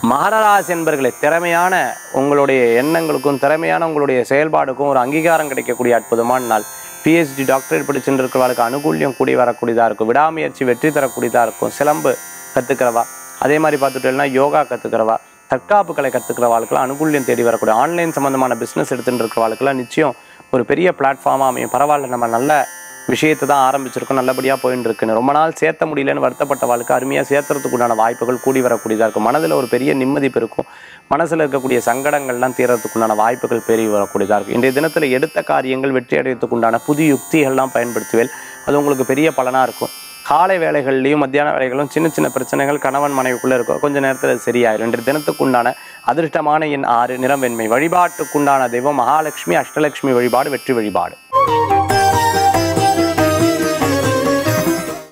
மகராசி என்பர்களே திறமையான உங்களுடைய எண்ணங்களுக்கும் திறமையான உங்களுடைய செயல்பாடுக்கும் ஒரு அங்கீகாரம் கிடைக்கக்கூடிய அற்புதமான நாள் பிஹெச்டி டாக்டரேட் படிச்சுட்டு இருக்கிறவர்களுக்கு அனுகூல்யம் கூடி வரக்கூடியதாக இருக்கும் விடாமுயற்சி வெற்றி தரக்கூடியதாக இருக்கும் சிலம்பு கற்றுக்கிறவா அதே மாதிரி பார்த்துட்டோம்னா யோகா கற்றுக்கிறவா தற்காப்பு கலை கற்றுக்கிறவாளுக்கெல்லாம் அனுகூல்யம் தேடி வரக்கூடிய ஆன்லைன் சம்மந்தமான பிஸ்னஸ் எடுத்துட்டு இருக்கிறவாளுக்கெல்லாம் நிச்சயம் ஒரு பெரிய பிளாட்ஃபார்மாக அமையும் பரவாயில்ல நம்ம நல்ல விஷயத்தை தான் ஆரம்பிச்சிருக்கோம் நல்லபடியாக போயின்னு இருக்குன்னு ரொம்ப நாள் சேர்த்த முடியலன்னு வருத்தப்பட்ட வாழ்க்கை அருமையாக சேர்த்துறதுக்கு உண்டான வாய்ப்புகள் கூடி வரக்கூடியதாக இருக்கும் மனதில் ஒரு பெரிய நிம்மதி பெருக்கும் மனசில் இருக்கக்கூடிய சங்கடங்கள்லாம் தீரத்துக்கு உண்டான வாய்ப்புகள் பெருகி வரக்கூடியதாக இருக்கும் இன்றைய தினத்தில் எடுத்த காரியங்கள் வெற்றி அடையறதுக்கு உண்டான புதிய யுக்திகள்லாம் பயன்படுத்துவேல் அது உங்களுக்கு பெரிய பலனாக இருக்கும் காலை வேலைகள்லையும் மத்தியான வேலைகளும் சின்ன சின்ன பிரச்சனைகள் கணவன் மனைவிக்குள்ளே இருக்கும் கொஞ்ச நேரத்தில் அது சரியாயிரும் இன்றைய தினத்துக்குண்டான அதிர்ஷ்டமான எண் ஆறு நிறம் வெண்மை வழிபாட்டுக்குண்டான தெய்வம் மகாலட்சுமி அஷ்டலட்சுமி வழிபாடு வெற்றி வழிபாடு